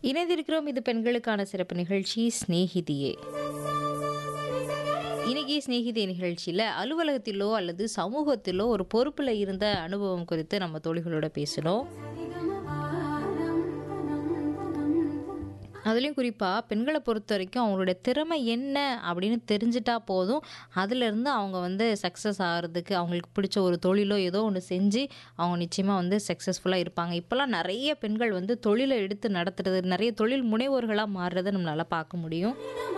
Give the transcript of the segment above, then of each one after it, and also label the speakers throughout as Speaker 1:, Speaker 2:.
Speaker 1: இணைந்திருக்கிறோம் இது பெண்களுக்கான சிறப்பு நிகழ்ச்சி சிநேகிதியே இன்னைக்கு சிநேகிதி நிகழ்ச்சியில் அலுவலகத்திலோ அல்லது சமூகத்திலோ ஒரு பொறுப்பில் இருந்த அனுபவம் குறித்து நம்ம தோழிகளோட பேசணும் அதுலேயும் குறிப்பாக பெண்களை பொறுத்த வரைக்கும் அவங்களுடைய திறமை என்ன அப்படின்னு தெரிஞ்சிட்டா போதும் அதிலிருந்து அவங்க வந்து சக்ஸஸ் ஆகிறதுக்கு அவங்களுக்கு பிடிச்ச ஒரு தொழிலோ ஏதோ ஒன்று செஞ்சு அவங்க நிச்சயமாக வந்து சக்ஸஸ்ஃபுல்லாக இருப்பாங்க இப்போல்லாம் நிறைய பெண்கள் வந்து தொழிலை எடுத்து நடத்துறது நிறைய தொழில் முனைவோர்களாக மாறுறதை நம்மளால் பார்க்க முடியும்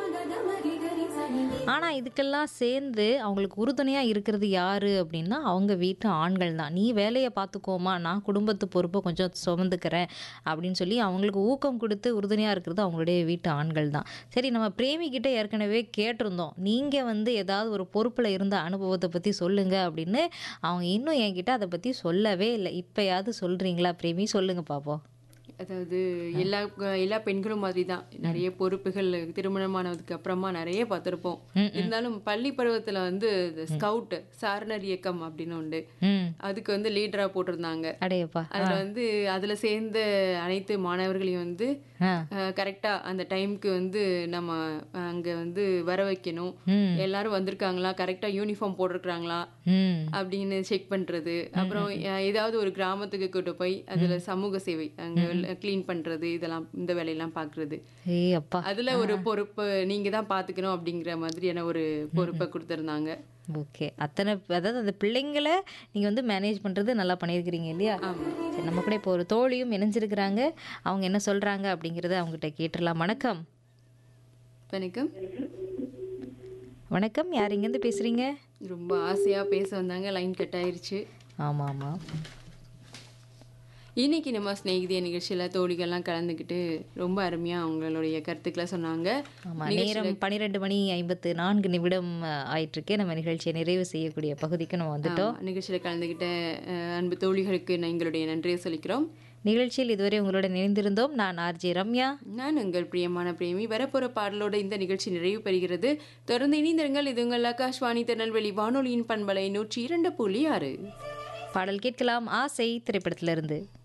Speaker 1: ஆனால் இதுக்கெல்லாம் சேர்ந்து அவங்களுக்கு உறுதுணையாக இருக்கிறது யார் அப்படின்னா அவங்க வீட்டு ஆண்கள் தான் நீ வேலையை பார்த்துக்கோமா நான் குடும்பத்து பொறுப்பை கொஞ்சம் சுமந்துக்கிறேன் அப்படின்னு சொல்லி அவங்களுக்கு ஊக்கம் கொடுத்து உறுதுணையாக இருக்கிறது அவங்களுடைய வீட்டு ஆண்கள் தான் சரி நம்ம பிரேமிக்கிட்ட ஏற்கனவே கேட்டிருந்தோம் நீங்கள் வந்து ஏதாவது ஒரு பொறுப்பில் இருந்த அனுபவத்தை பற்றி சொல்லுங்கள் அப்படின்னு அவங்க இன்னும் என்கிட்ட அதை பற்றி சொல்லவே இல்லை இப்போயாவது சொல்கிறீங்களா பிரேமி சொல்லுங்கள் பார்ப்போம்
Speaker 2: அதாவது எல்லா எல்லா பெண்களும் மாதிரி தான் நிறைய பொறுப்புகள் திருமணமானதுக்கு அப்புறமா நிறைய பார்த்துருப்போம் இருந்தாலும் பள்ளி பருவத்துல வந்து ஸ்கவுட் சாரணர் இயக்கம் அப்படின்னு உண்டு
Speaker 1: ம்
Speaker 2: அதுக்கு வந்து லீடரா போட்டிருந்தாங்க
Speaker 1: அடையப்பா
Speaker 2: அதுல வந்து அதுல சேர்ந்த அனைத்து மாணவர்களையும் வந்து
Speaker 1: ஆ
Speaker 2: கரெக்டா அந்த டைம்க்கு வந்து நம்ம அங்க வந்து வர வைக்கணும்
Speaker 1: ம்.
Speaker 2: எல்லாரும் வந்திருக்காங்களா கரெக்டா யூனிஃபார்ம் போட்டிருக்காங்களா
Speaker 1: ம்
Speaker 2: அப்படின்னு செக் பண்றது அப்புறம் அஹ், ஏதாவது ஒரு கிராமத்துக்கு கூட்டு போய் அதுல சமூக சேவை அங்க க்ளீன் பண்றது இதெல்லாம் இந்த வேலையெல்லாம் பாக்குறது
Speaker 1: ஏய் அப்பா
Speaker 2: அதுல ஒரு பொறுப்பு நீங்க தான் பாத்துக்கணும் அப்படிங்கிற மாதிரியான ஒரு பொறுப்பை கொடுத்திருந்தாங்க
Speaker 1: ஓகே அத்தனை அதாவது அந்த பிள்ளைங்களை நீங்கள் வந்து மேனேஜ் பண்ணுறது நல்லா பண்ணியிருக்கிறீங்க இல்லையா சரி நம்ம கூட இப்போ ஒரு தோழியும் இணைஞ்சிருக்கிறாங்க அவங்க என்ன சொல்கிறாங்க அப்படிங்கிறத அவங்ககிட்ட கேட்டுடலாம் வணக்கம்
Speaker 2: வணக்கம்
Speaker 1: வணக்கம் யார் இங்கேருந்து பேசுகிறீங்க
Speaker 2: ரொம்ப ஆசையா பேச வந்தாங்க லைன் கட் ஆயிருச்சு
Speaker 1: ஆமாம் ஆமாம்
Speaker 2: இன்னைக்கு நம்ம ஸ்நேகிதிய நிகழ்ச்சியில தோழிகள்லாம் கலந்துக்கிட்டு ரொம்ப அருமையா அவங்களுடைய கருத்துக்களை சொன்னாங்க
Speaker 1: ஆமாம் நேரம் பன்னிரெண்டு மணி ஐம்பத்து நான்கு நிமிடம் அஹ், ஆயிட்டிருக்கு நம்ம நிகழ்ச்சியை நிறைவு செய்யக்கூடிய பகுதிக்கு நம்ம வந்துட்டோம்
Speaker 2: ஆமா, நிகழ்ச்சியில கலந்துக்கிட்ட அஹ், அன்பு தோழிகளுக்கு நான் எங்களுடைய நன்றியை சொல்லிக்கிறோம்
Speaker 1: நிகழ்ச்சியில் இதுவரை உங்களுடன் இணைந்திருந்தோம் நான் ஆர்ஜே ரம்யா
Speaker 2: நான் உங்கள் பிரியமான பிரேமி வரப்போற பாடலோட இந்த நிகழ்ச்சி நிறைவு பெறுகிறது தொடர்ந்து இணைந்திருங்கள் இது உங்கள் ஆகாஷ்வாணி திருநெல்வேலி வானொலியின் பண்பலை நூற்றி இரண்டு புள்ளி ஆறு
Speaker 1: பாடல் கேட்கலாம் ஆசை திரைப்படத்திலிருந்து